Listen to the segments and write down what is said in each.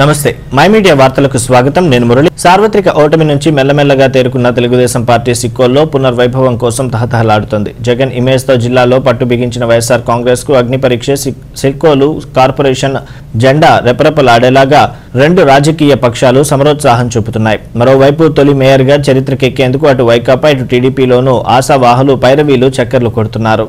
నమస్తే my media వార్తలకు స్వాగతం నేను మురళి సార్వత్రిక ఓటమి నుంచి మెల్లమెల్లగా తేరుకున్న తెలుగుదేశం పార్టీ సిక్కోల్లో పునర్వైభవం కోసం తహతహలాడుతోంది జగన్ ఇమేజ్ తో జిల్లాలో పట్టు బిగించిన వైఎస్ఆర్ కాంగ్రెస్ కు అగ్ని పరీక్ష సిక్- సిక్కోలు కార్పొరేషన్ జెండా రెపరెపలాడేలాగా రెండు రాజకీయ పక్షాలు సమరోత్సాహం చూపుతున్నాయి మరోవైపు తొలి మేయర్గా చరిత్రకెక్కేందుకు అటు వైకాపా ఇటు టీడీపీలోనూ ఆశావాహులు పైరవీలు చక్కర్లు కొడుతున్నారు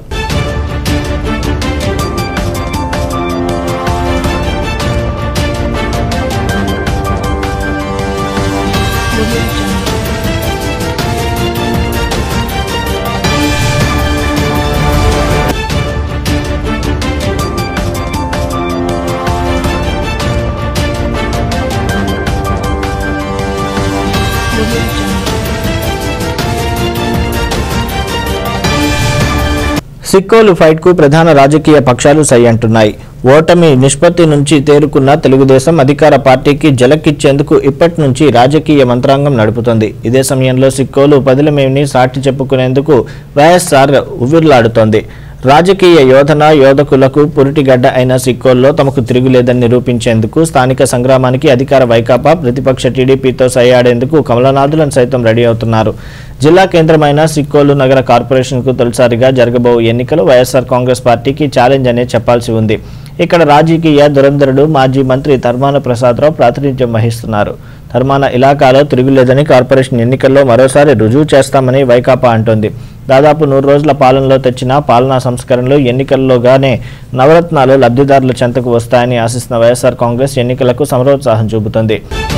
సిక్కోలు ఫైట్ కు ప్రధాన రాజకీయ పక్షాలు సై అంటున్నాయి ఓటమి నిష్పత్తి నుంచి తేరుకున్న తెలుగుదేశం అధికార పార్టీకి జలక్కిచ్చేందుకు ఇప్పటి నుంచి రాజకీయ మంత్రాంగం నడుపుతోంది ఇదే సమయంలో సిక్కోలు పదిలమేమిని సాటి చెప్పుకునేందుకు వైఎస్ఆర్ ఉవ్విర్లాడుతోంది రాజకీయ యోధన యోధకులకు పురిటిగడ్డ అయిన సిక్కోల్లో తమకు తిరుగులేదని నిరూపించేందుకు స్థానిక సంగ్రామానికి అధికార వైకాపా ప్రతిపక్ష టీడీపీతో సయ్యాడేందుకు కమలనాథులను సైతం రెడీ అవుతున్నారు జిల్లా కేంద్రమైన సిక్కోలు నగర కార్పొరేషన్కు తొలిసారిగా జరగబో ఎన్నికలు వైఎస్ఆర్ కాంగ్రెస్ పార్టీకి ఛాలెంజ్ అనే చెప్పాల్సి ఉంది ఇక్కడ రాజకీయ దురంధరుడు మాజీ మంత్రి ధర్మాన ప్రసాదరావు ప్రాతినిధ్యం వహిస్తున్నారు ధర్మాన ఇలాకాలో తిరుగులేదని కార్పొరేషన్ ఎన్నికల్లో మరోసారి రుజువు చేస్తామని వైకాపా అంటోంది దాదాపు నూరు రోజుల పాలనలో తెచ్చిన పాలనా సంస్కరణలు ఎన్నికల్లోగానే నవరత్నాలు లబ్ధిదారుల చెంతకు వస్తాయని ఆశిస్తున్న వైఎస్ఆర్ కాంగ్రెస్ ఎన్నికలకు సమరోత్సాహం చూపుతోంది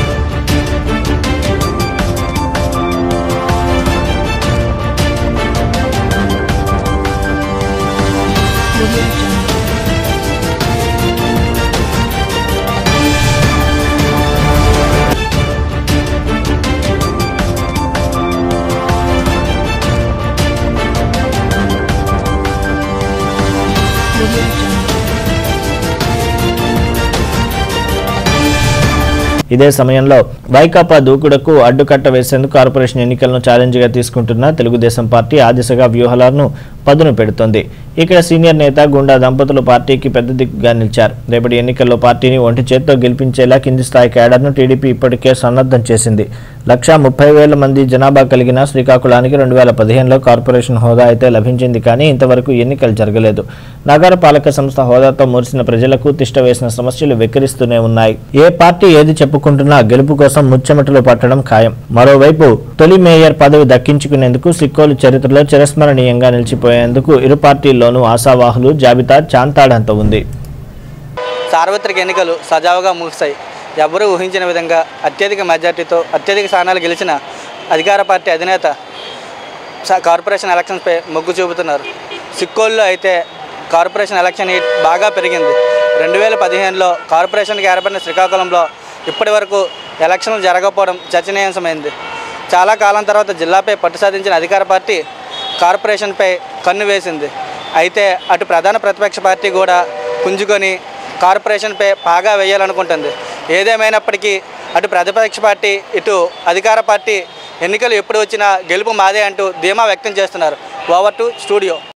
ఇదే సమయంలో వైకాపా దూకుడుకు అడ్డుకట్ట వేసేందుకు కార్పొరేషన్ ఎన్నికలను ఛాలెంజ్గా తీసుకుంటున్న తెలుగుదేశం పార్టీ ఆ దిశగా వ్యూహాలను పదును పెడుతోంది ఇక్కడ సీనియర్ నేత గుండా దంపతులు పార్టీకి పెద్ద దిక్కుగా నిలిచారు రేపటి ఎన్నికల్లో పార్టీని ఒంటి చేత్తో గెలిపించేలా కింది స్థాయి కేడర్ను టీడీపీ ఇప్పటికే సన్నద్ధం చేసింది లక్షా ముప్పై వేల మంది జనాభా కలిగిన శ్రీకాకుళానికి రెండు వేల పదిహేనులో కార్పొరేషన్ హోదా అయితే లభించింది కానీ ఇంతవరకు ఎన్నికలు జరగలేదు నగర పాలక సంస్థ హోదాతో మురిసిన ప్రజలకు తిష్ట వేసిన సమస్యలు వెక్కిరిస్తూనే ఉన్నాయి ఏ పార్టీ ఏది చెప్పుకుంటున్నా గెలుపు కోసం ముచ్చెమటలు పట్టడం ఖాయం మరోవైపు తొలి మేయర్ పదవి దక్కించుకునేందుకు సిక్కోలు చరిత్రలో చిరస్మరణీయంగా నిలిచిపోయేందుకు ఇరు పార్టీల్లోనూ ఆశావాహులు జాబితా చాంతాడంత ఉంది సార్వత్రిక ఎన్నికలు సజావుగా ముగిశాయి ఎవరూ ఊహించిన విధంగా అత్యధిక మెజార్టీతో అత్యధిక స్థానాలు గెలిచిన అధికార పార్టీ అధినేత స- కార్పొరేషన్ ఎలక్షన్స్పై మొగ్గు చూపుతున్నారు సిక్కోల్లో అయితే కార్పొరేషన్ ఎలక్షన్ హీట్ బాగా పెరిగింది రెండు వేల పదిహేనులో కార్పొరేషన్కి ఏర్పడిన శ్రీకాకుళంలో ఇప్పటి వరకు ఎలక్షన్లు జరగకపోవడం చర్చనీయాంశమైంది చాలా కాలం తర్వాత జిల్లాపై పట్టు సాధించిన అధికార పార్టీ కార్పొరేషన్పై కన్ను వేసింది అయితే అటు ప్రధాన ప్రతిపక్ష పార్టీ కూడా పుంజుకొని కార్పొరేషన్పై పాగా వేయాలనుకుంటుంది ఏదేమైనప్పటికీ అటు ప్రతిపక్ష పార్టీ ఇటు అధికార పార్టీ ఎన్నికలు ఎప్పుడు వచ్చినా గెలుపు మాదే అంటూ ధీమా వ్యక్తం చేస్తున్నారు ఓవర్ టు స్టూడియో